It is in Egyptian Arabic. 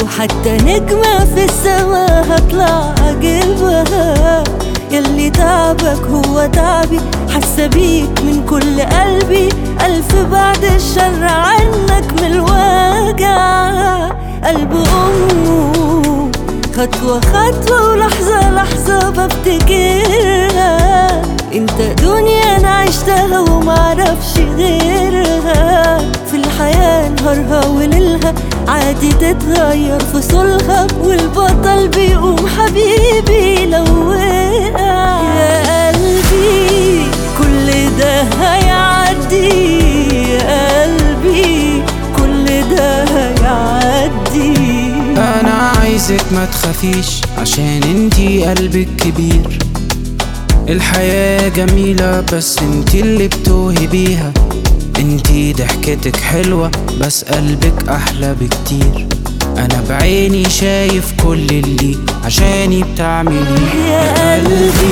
لو حتى نجمة في السما هطلع اجيبها يلي تعبك هو تعبي حاسة بيك من كل قلبي ألف بعد الشر عنك من الوجع قلب أمه خطوة خطوة ولحظة لحظة بفتكرها انت دنيا انا عشتها ومعرفش غيرها في الحياة نهارها وليلها عادي تتغير فصولها والبطل بيقوم حبيبي لو وقع يا قلبي كل ده هيعدي يا قلبي كل ده هيعدي انا عايزك ما تخافيش عشان انتي قلبك كبير الحياة جميلة بس انتي اللي بتوهي بيها انتي ضحكتك حلوة بس قلبك احلى بكتير انا بعيني شايف كل اللي عشاني بتعمليه يا قلبي